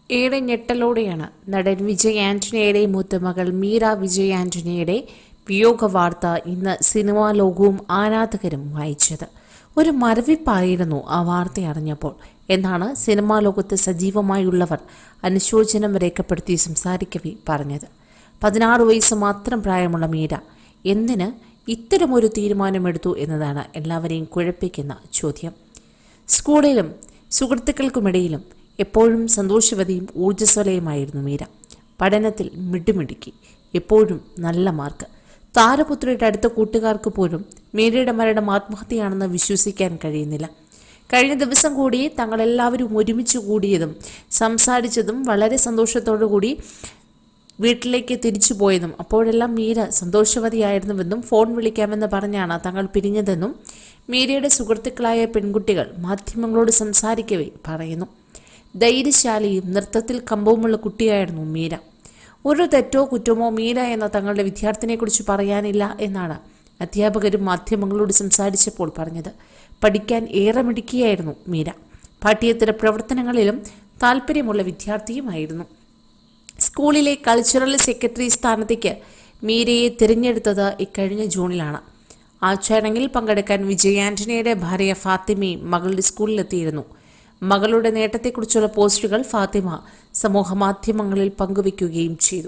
ഏറെ ഞെട്ടലോടെയാണ് നടൻ വിജയ് ആന്റണിയുടെ മൂത്തമകൾ മീര വിജയ് ആന്റണിയുടെ വിയോഗ വാർത്ത ഇന്ന് സിനിമാ ലോകവും ആരാധകരും വായിച്ചത് ഒരു മരവിപ്പായിരുന്നു ആ വാർത്ത അറിഞ്ഞപ്പോൾ എന്നാണ് സിനിമാ ലോകത്ത് സജീവമായുള്ളവർ അനുശോചനം രേഖപ്പെടുത്തി സംസാരിക്കവേ പറഞ്ഞത് പതിനാറ് വയസ്സ് മാത്രം പ്രായമുള്ള മീര എന്തിന് ഇത്തരമൊരു തീരുമാനമെടുത്തു എന്നതാണ് എല്ലാവരെയും കുഴപ്പിക്കുന്ന ചോദ്യം സ്കൂളിലും സുഹൃത്തുക്കൾക്കുമിടയിലും എപ്പോഴും സന്തോഷവതിയും ഊർജ്ജസ്വലയുമായിരുന്നു മീര പഠനത്തിൽ മിടുമിടുക്കി എപ്പോഴും നല്ല മാർക്ക് താരപുത്രിയുടെ അടുത്ത കൂട്ടുകാർക്ക് പോലും മീരയുടെ മരണം ആത്മഹത്യയാണെന്ന് വിശ്വസിക്കാൻ കഴിയുന്നില്ല കഴിഞ്ഞ ദിവസം കൂടി തങ്ങളെല്ലാവരും ഒരുമിച്ച് കൂടിയതും സംസാരിച്ചതും വളരെ സന്തോഷത്തോടു കൂടി വീട്ടിലേക്ക് തിരിച്ചു പോയതും അപ്പോഴെല്ലാം മീര സന്തോഷവതിയായിരുന്നുവെന്നും ഫോൺ വിളിക്കാമെന്ന് പറഞ്ഞാണ് തങ്ങൾ പിരിഞ്ഞതെന്നും മീരയുടെ സുഹൃത്തുക്കളായ പെൺകുട്ടികൾ മാധ്യമങ്ങളോട് സംസാരിക്കവേ പറയുന്നു ധൈര്യശാലിയും നൃത്തത്തിൽ കമ്പവുമുള്ള കുട്ടിയായിരുന്നു മീര ഒരു തെറ്റോ കുറ്റമോ മീര എന്ന തങ്ങളുടെ വിദ്യാർത്ഥിനെക്കുറിച്ച് പറയാനില്ല എന്നാണ് അധ്യാപകരും മാധ്യമങ്ങളോട് സംസാരിച്ചപ്പോൾ പറഞ്ഞത് പഠിക്കാൻ ഏറെ മിടുക്കിയായിരുന്നു മീര പാഠ്യേതര പ്രവർത്തനങ്ങളിലും താല്പര്യമുള്ള വിദ്യാർത്ഥിയുമായിരുന്നു സ്കൂളിലെ കൾച്ചറൽ സെക്രട്ടറി സ്ഥാനത്തേക്ക് മീരയെ തിരഞ്ഞെടുത്തത് ഇക്കഴിഞ്ഞ ജൂണിലാണ് ആ ചടങ്ങിൽ പങ്കെടുക്കാൻ വിജയ് ആന്റണിയുടെ ഭാര്യ ഫാത്തിമയും മകളുടെ സ്കൂളിലെത്തിയിരുന്നു മകളുടെ നേട്ടത്തെക്കുറിച്ചുള്ള പോസ്റ്റുകൾ ഫാത്തിമ സമൂഹമാധ്യമങ്ങളിൽ പങ്കുവയ്ക്കുകയും ചെയ്തു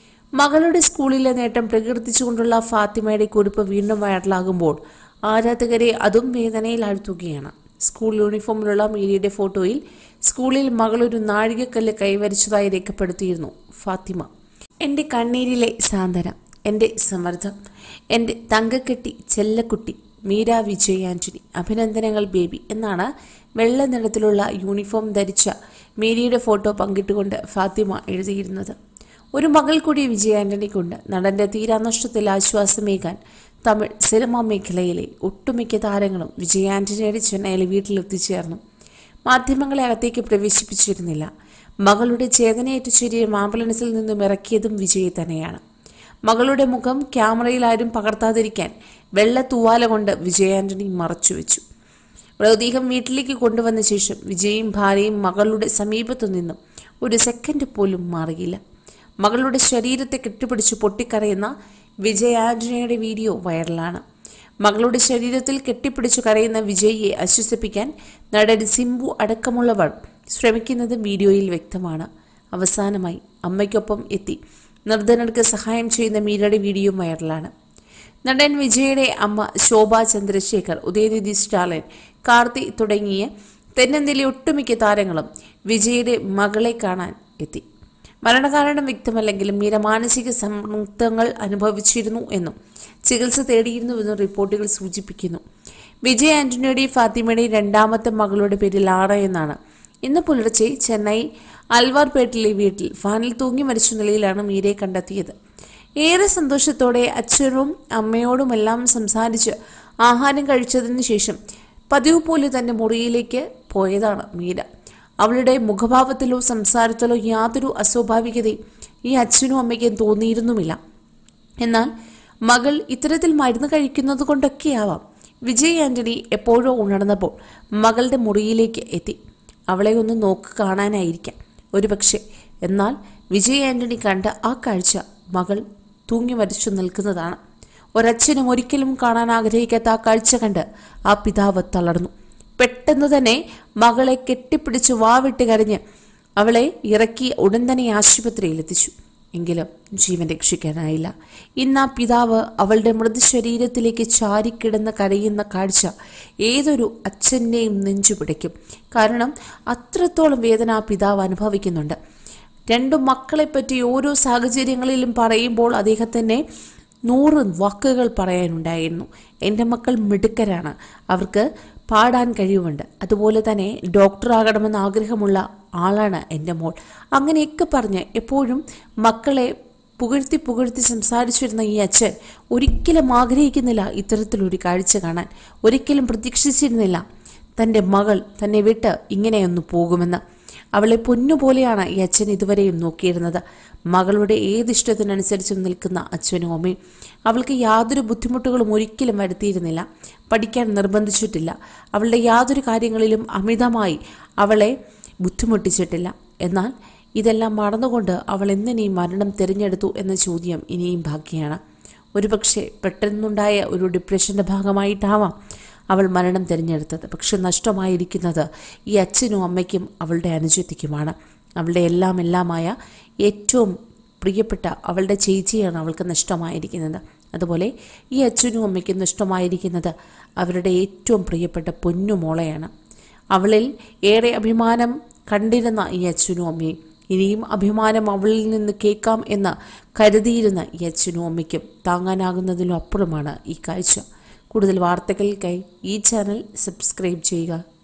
മകളുടെ സ്കൂളിലെ നേട്ടം പ്രകീർത്തിച്ചുകൊണ്ടുള്ള ഫാത്തിമയുടെ കുറിപ്പ് വീണ്ടും വൈറലാകുമ്പോൾ ആരാധകരെ അതും വേദനയിലാഴ്ത്തുകയാണ് സ്കൂൾ യൂണിഫോമിലുള്ള മീരയുടെ ഫോട്ടോയിൽ സ്കൂളിൽ മകളൊരു നാഴികക്കല്ല് കൈവരിച്ചതായി രേഖപ്പെടുത്തിയിരുന്നു ഫാത്തിമ എൻ്റെ കണ്ണീരിലെ സാന്ത്വനം എൻ്റെ സമ്മർദ്ദം എൻ്റെ തങ്കക്കെട്ടി ചെല്ലക്കുട്ടി മീര വിജയ് ആന്റണി അഭിനന്ദനങ്ങൾ ബേബി എന്നാണ് വെള്ള നിറത്തിലുള്ള യൂണിഫോം ധരിച്ച മീരയുടെ ഫോട്ടോ പങ്കിട്ടുകൊണ്ട് ഫാത്തിമ എഴുതിയിരുന്നത് ഒരു മകൾ കൂടി വിജയ് ആന്റണിക്കുണ്ട് നടന്റെ തീരാനഷ്ടത്തിൽ ആശ്വാസമേകാൻ തമിഴ് സിനിമാ മേഖലയിലെ ഒട്ടുമിക്ക താരങ്ങളും വിജയ് ആന്റണിയുടെ ചെന്നൈയിലെ വീട്ടിലെത്തിച്ചേർന്നു മാധ്യമങ്ങളെ അകത്തേക്ക് പ്രവേശിപ്പിച്ചിരുന്നില്ല മകളുടെ ചേതനയേറ്റ ശരീരം ആംബുലൻസിൽ നിന്നും ഇറക്കിയതും വിജയ് തന്നെയാണ് മകളുടെ മുഖം ക്യാമറയിൽ ആരും പകർത്താതിരിക്കാൻ വെള്ള തൂവാല കൊണ്ട് വിജയ് ആന്റണി മറച്ചുവെച്ചു മൃതദേഹം വീട്ടിലേക്ക് കൊണ്ടുവന്ന ശേഷം വിജയും ഭാര്യയും മകളുടെ സമീപത്തു നിന്നും ഒരു സെക്കൻഡ് പോലും മാറിയില്ല മകളുടെ ശരീരത്തെ കെട്ടിപ്പിടിച്ച് പൊട്ടിക്കരയുന്ന വിജയ് ആന്റണിയുടെ വീഡിയോ വൈറലാണ് മകളുടെ ശരീരത്തിൽ കെട്ടിപ്പിടിച്ചു കരയുന്ന വിജയിയെ ആശ്വസിപ്പിക്കാൻ നടൻ സിംബു അടക്കമുള്ളവർ ശ്രമിക്കുന്നത് വീഡിയോയിൽ വ്യക്തമാണ് അവസാനമായി അമ്മയ്ക്കൊപ്പം എത്തി നിർധനർക്ക് സഹായം ചെയ്യുന്ന മീരയുടെ വീഡിയോ വൈറലാണ് നടൻ വിജയുടെ അമ്മ ശോഭ ചന്ദ്രശേഖർ ഉദയനിധി സ്റ്റാലിൻ കാർത്തി തുടങ്ങിയ തെന്നന്തിലെ ഒട്ടുമിക്ക താരങ്ങളും വിജയുടെ മകളെ കാണാൻ എത്തി മരണകാരണം വ്യക്തമല്ലെങ്കിലും മീര മാനസിക സമ്മർദ്ദങ്ങൾ അനുഭവിച്ചിരുന്നു എന്നും ചികിത്സ തേടിയിരുന്നുവെന്നും റിപ്പോർട്ടുകൾ സൂചിപ്പിക്കുന്നു വിജയ് ആന്റണിയുടെയും ഫാത്തിമയുടെയും രണ്ടാമത്തെ മകളുടെ പേര് ലാറ എന്നാണ് ഇന്ന് പുലർച്ചെ ചെന്നൈ അൽവാർപേട്ടിലെ വീട്ടിൽ ഫാനിൽ തൂങ്ങി മരിച്ച നിലയിലാണ് മീരയെ കണ്ടെത്തിയത് ഏറെ സന്തോഷത്തോടെ അച്ഛനും അമ്മയോടുമെല്ലാം സംസാരിച്ച് ആഹാരം കഴിച്ചതിന് ശേഷം പതിവ് പോലെ തന്റെ മുറിയിലേക്ക് പോയതാണ് മീര അവളുടെ മുഖഭാവത്തിലോ സംസാരത്തിലോ യാതൊരു അസ്വാഭാവികതയും ഈ അച്ഛനും അമ്മയ്ക്കും തോന്നിയിരുന്നുമില്ല എന്നാൽ മകൾ ഇത്തരത്തിൽ മരുന്ന് കഴിക്കുന്നത് കൊണ്ടൊക്കെയാവാം വിജയ് ആന്റണി എപ്പോഴോ ഉണർന്നപ്പോൾ മകളുടെ മുറിയിലേക്ക് എത്തി അവളെ ഒന്ന് നോക്ക് കാണാനായിരിക്കാം ഒരുപക്ഷെ എന്നാൽ വിജയ് ആന്റണി കണ്ട ആ കാഴ്ച മകൾ തൂങ്ങി മരിച്ചു നിൽക്കുന്നതാണ് ഒരച്ഛനും ഒരിക്കലും കാണാൻ ആഗ്രഹിക്കാത്ത ആ കാഴ്ച കണ്ട് ആ പിതാവ് തളർന്നു പെട്ടെന്ന് തന്നെ മകളെ കെട്ടിപ്പിടിച്ച് വാവിട്ട് കരഞ്ഞ് അവളെ ഇറക്കി ഉടൻ തന്നെ ആശുപത്രിയിൽ എത്തിച്ചു എങ്കിലും ജീവൻ രക്ഷിക്കാനായില്ല ഇന്ന് ആ പിതാവ് അവളുടെ മൃതശരീരത്തിലേക്ക് ചാരിക്കിടന്ന് കരയുന്ന കാഴ്ച ഏതൊരു അച്ഛൻ്റെയും നെഞ്ചു പിടിക്കും കാരണം അത്രത്തോളം വേദന ആ പിതാവ് അനുഭവിക്കുന്നുണ്ട് രണ്ടു മക്കളെപ്പറ്റി ഓരോ സാഹചര്യങ്ങളിലും പറയുമ്പോൾ അദ്ദേഹത്തിൻ്റെ നൂറ് വാക്കുകൾ പറയാനുണ്ടായിരുന്നു എൻ്റെ മക്കൾ മിടുക്കരാണ് അവർക്ക് പാടാൻ കഴിവുണ്ട് അതുപോലെ തന്നെ ഡോക്ടറാകണമെന്ന് ആഗ്രഹമുള്ള ആളാണ് എൻ്റെ മോൾ അങ്ങനെയൊക്കെ പറഞ്ഞ് എപ്പോഴും മക്കളെ പുകഴ്ത്തി പുകഴ്ത്തി സംസാരിച്ചിരുന്ന ഈ അച്ഛൻ ഒരിക്കലും ആഗ്രഹിക്കുന്നില്ല ഇത്തരത്തിലൊരു കാഴ്ച കാണാൻ ഒരിക്കലും പ്രതീക്ഷിച്ചിരുന്നില്ല തൻ്റെ മകൾ തന്നെ വിട്ട് ഇങ്ങനെയൊന്നു പോകുമെന്ന് അവളെ പൊന്നുപോലെയാണ് ഈ അച്ഛൻ ഇതുവരെയും നോക്കിയിരുന്നത് മകളുടെ ഏതിഷ്ടത്തിനനുസരിച്ചും നിൽക്കുന്ന അച്ഛനും അമ്മയും അവൾക്ക് യാതൊരു ബുദ്ധിമുട്ടുകളും ഒരിക്കലും വരുത്തിയിരുന്നില്ല പഠിക്കാൻ നിർബന്ധിച്ചിട്ടില്ല അവളുടെ യാതൊരു കാര്യങ്ങളിലും അമിതമായി അവളെ ബുദ്ധിമുട്ടിച്ചിട്ടില്ല എന്നാൽ ഇതെല്ലാം മറന്നുകൊണ്ട് അവൾ എന്തിനീ മരണം തിരഞ്ഞെടുത്തു എന്ന ചോദ്യം ഇനിയും ബാക്കിയാണ് ഒരുപക്ഷെ പെട്ടെന്നുണ്ടായ ഒരു ഡിപ്രഷൻ്റെ ഭാഗമായിട്ടാവാം അവൾ മരണം തിരഞ്ഞെടുത്തത് പക്ഷെ നഷ്ടമായിരിക്കുന്നത് ഈ അച്ഛനും അമ്മയ്ക്കും അവളുടെ അനുജത്തിക്കുമാണ് അവളുടെ എല്ലാം എല്ലാമായ ഏറ്റവും പ്രിയപ്പെട്ട അവളുടെ ചേച്ചിയാണ് അവൾക്ക് നഷ്ടമായിരിക്കുന്നത് അതുപോലെ ഈ അച്ഛനും അമ്മയ്ക്കും നഷ്ടമായിരിക്കുന്നത് അവരുടെ ഏറ്റവും പ്രിയപ്പെട്ട പൊന്നുമോളെയാണ് അവളിൽ ഏറെ അഭിമാനം കണ്ടിരുന്ന ഈ അച്ഛനും അമ്മയും ഇനിയും അഭിമാനം അവളിൽ നിന്ന് കേൾക്കാം എന്ന് കരുതിയിരുന്ന ഈ അച്ഛനും അമ്മയ്ക്കും താങ്ങാനാകുന്നതിലും അപ്പുറമാണ് ഈ കാഴ്ച കൂടുതൽ വാർത്തകൾക്കായി ഈ ചാനൽ സബ്സ്ക്രൈബ് ചെയ്യുക